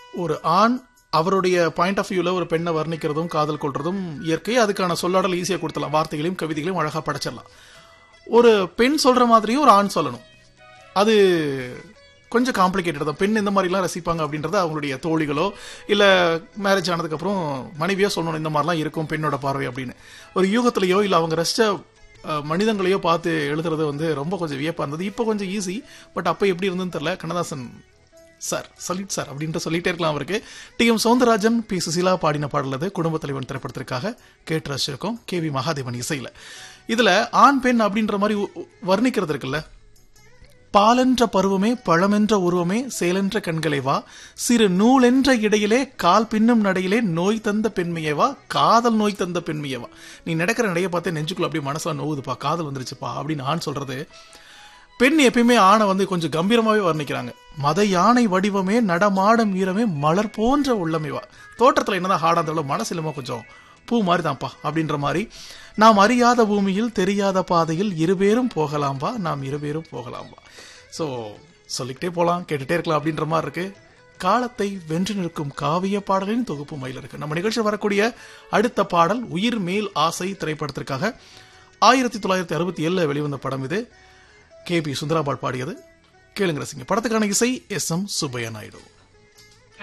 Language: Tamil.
ஒரு ஆண் அவருடைய பாயிண்ட் ஆஃப் வியூல ஒரு பெண்ணை வர்ணிக்கிறதும் காதல் கொள்றதும் இயற்கை அதுக்கான சொல்லாடல் ஈஸியா கொடுத்துடலாம் வார்த்தைகளையும் கவிதைகளையும் அழகா படைச்சிடலாம் ஒரு பெண் சொல்ற மாதிரியும் ஒரு ஆண் சொல்லணும் அது கொஞ்சம் காம்ப்ளிகேட்டட் தான் பெண் இந்த மாதிரிலாம் ரசிப்பாங்க அப்படின்றத அவங்களுடைய தோழிகளோ இல்ல மேரேஜ் ஆனதுக்கு அப்புறம் மனைவியோ சொல்லணும் இந்த மாதிரிலாம் இருக்கும் பெண்ணோட பார்வை அப்படின்னு ஒரு யூகத்திலேயோ இல்ல அவங்க ரசிச்ச அஹ், மனிதங்களையோ பார்த்து எழுதுறது வந்து ரொம்ப கொஞ்சம் வியப்பா இருந்தது இப்போ கொஞ்சம் ஈஸி பட் அப்போ எப்படி இருந்ததுன்னு தெரியல கண்ணதாசன் சார் சலிட் சார் அப்படின்ட்டு சொல்லிட்டே இருக்கலாம் அவருக்கு T M Soundararajan P Susheela பாடின பாடல் அது குடும்ப தலைவன் திரைப்படத்திற்காக கேட்டு ரசிச்சிருக்கோம் கே வி மகாதேவன் இசையில இதுல ஆண் பெண் அப்படின்ற மாதிரி உ- உ- வர்ணிக்கிறது இருக்குல்ல பாலென்ற பருவமே பழமென்ற உருவமே சேலென்ற கண்களை வா சிறு நூலென்ற இடையிலே கால் பின்னும் நடையிலே நோய் தந்த பெண்மையே வா காதல் நோய் தந்த பெண்மையே வா நீ நடக்கிற நடைய பார்த்தே நெஞ்சுக்குள்ள அப்படியே மனசுல நோவுதுப்பா காதல் வந்துருச்சுப்பா அப்படின்னு ஆண் சொல்றது பெண் எப்பயுமே ஆணை வந்து கொஞ்சம் கம்பீரமாவே வர்ணிக்கிறாங்க மத யானை வடிவமே நடமாடும் வீரமே மலர் போன்ற உள்ளமைவா தோற்றத்துல என்னதான் ஹார்டா இருந்தாலும் மனசுலமா கொஞ்சம் பூ மாதிரி தான்ப்பா அப்படின்ற மாதிரி நாம் அறியாத பூமியில் தெரியாத பாதையில் இருபேரும் போகலாம் வா நாம் இருபேரும் போகலாம் வா ஸோ சொல்லிக்கிட்டே போலாம் கேட்டுட்டே இருக்கலாம் அப்படின்ற மாதிரி இருக்கு காலத்தை வென்று நிற்கும் காவிய பாடலின் தொகுப்பு மயில் இருக்கு நம்ம நிகழ்ச்சியில் வரக்கூடிய அடுத்த பாடல் உயிர் மேல் ஆசை திரைப்படத்திற்காக ஆயிரத்தி தொள்ளாயிரத்தி அறுபத்தி ஏழுல வெளிவந்த படம் இது கே பி சுந்தராபால் பாடியது கேளுங்க ரசிங்க படத்துக்கான இசை எஸ் எம் சுப்பையா நாயுடு